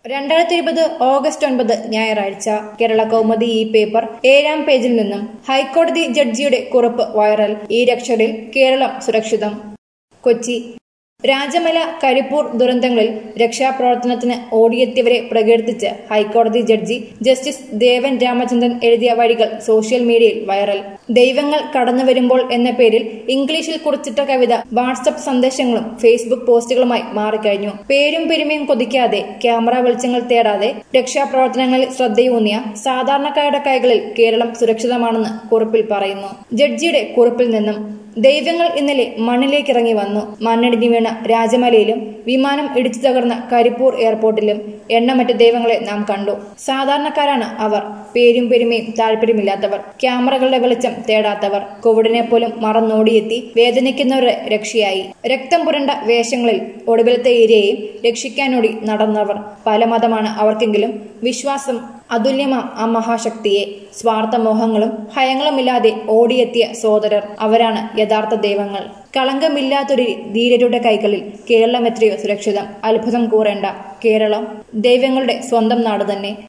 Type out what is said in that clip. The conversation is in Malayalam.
രണ്ടായിരത്തി ഇരുപത് ഓഗസ്റ്റ് ഒൻപത് ഞായറാഴ്ച കേരള കൗമുദി ഈ പേപ്പർ ഏഴാം പേജിൽ നിന്നും ഹൈക്കോടതി ജഡ്ജിയുടെ കുറിപ്പ് വൈറൽ ഈ രക്ഷകരിൽ കേരളം സുരക്ഷിതം കൊച്ചി രാജമല കരിപ്പൂർ ദുരന്തങ്ങളിൽ രക്ഷാപ്രവർത്തനത്തിന് ഓടിയെത്തിയവരെ പ്രകീർത്തിച്ച് ഹൈക്കോടതി ജഡ്ജി ജസ്റ്റിസ് ദേവൻ രാമചന്ദ്രൻ എഴുതിയ വഴികൾ സോഷ്യൽ മീഡിയയിൽ വൈറൽ ദൈവങ്ങൾ കടന്നു വരുമ്പോൾ എന്ന പേരിൽ ഇംഗ്ലീഷിൽ കുറിച്ചിട്ട കവിത വാട്സപ്പ് സന്ദേശങ്ങളും ഫേസ്ബുക്ക് പോസ്റ്റുകളുമായി മാറിക്കഴിഞ്ഞു പേരും പെരുമയും കൊതിക്കാതെ ക്യാമറ വെളിച്ചങ്ങൾ തേടാതെ രക്ഷാപ്രവർത്തനങ്ങളിൽ ശ്രദ്ധയൂന്നിയ സാധാരണക്കാരുടെ കൈകളിൽ കേരളം സുരക്ഷിതമാണെന്ന് കുറിപ്പിൽ പറയുന്നു ജഡ്ജിയുടെ കുറിപ്പിൽ നിന്നും ദൈവങ്ങൾ ഇന്നലെ മണ്ണിലേക്ക് ഇറങ്ങി വന്നു മണ്ണിടിഞ്ഞു വീണ രാജമലയിലും വിമാനം ഇടിച്ചു തകർന്ന കരിപ്പൂർ എയർപോർട്ടിലും എണ്ണമറ്റ ദൈവങ്ങളെ നാം കണ്ടു സാധാരണക്കാരാണ് അവർ പേരും പെരുമയും താല്പര്യമില്ലാത്തവർ ക്യാമറകളുടെ വെളിച്ചം തേടാത്തവർ കോവിഡിനെ പോലും മറന്നോടിയെത്തി വേദനിക്കുന്നവരുടെ രക്ഷയായി രക്തം പുരണ്ട വേഷങ്ങളിൽ ഒടുവിലത്തെ ഇരയെയും രക്ഷിക്കാനോടി നടന്നവർ പല മതമാണ് അവർക്കെങ്കിലും വിശ്വാസം അതുല്യമാം ആ മഹാശക്തിയെ സ്വാർത്ഥമോഹങ്ങളും ഭയങ്ങളുമില്ലാതെ ഓടിയെത്തിയ സോദരർ അവരാണ് യഥാർത്ഥ ദൈവങ്ങൾ കളങ്കമില്ലാത്തൊരു ധീരരുടെ കൈകളിൽ കേരളം എത്രയോ സുരക്ഷിതം അത്ഭുതം കൂറേണ്ട കേരളം ദൈവങ്ങളുടെ സ്വന്തം നാട് തന്നെ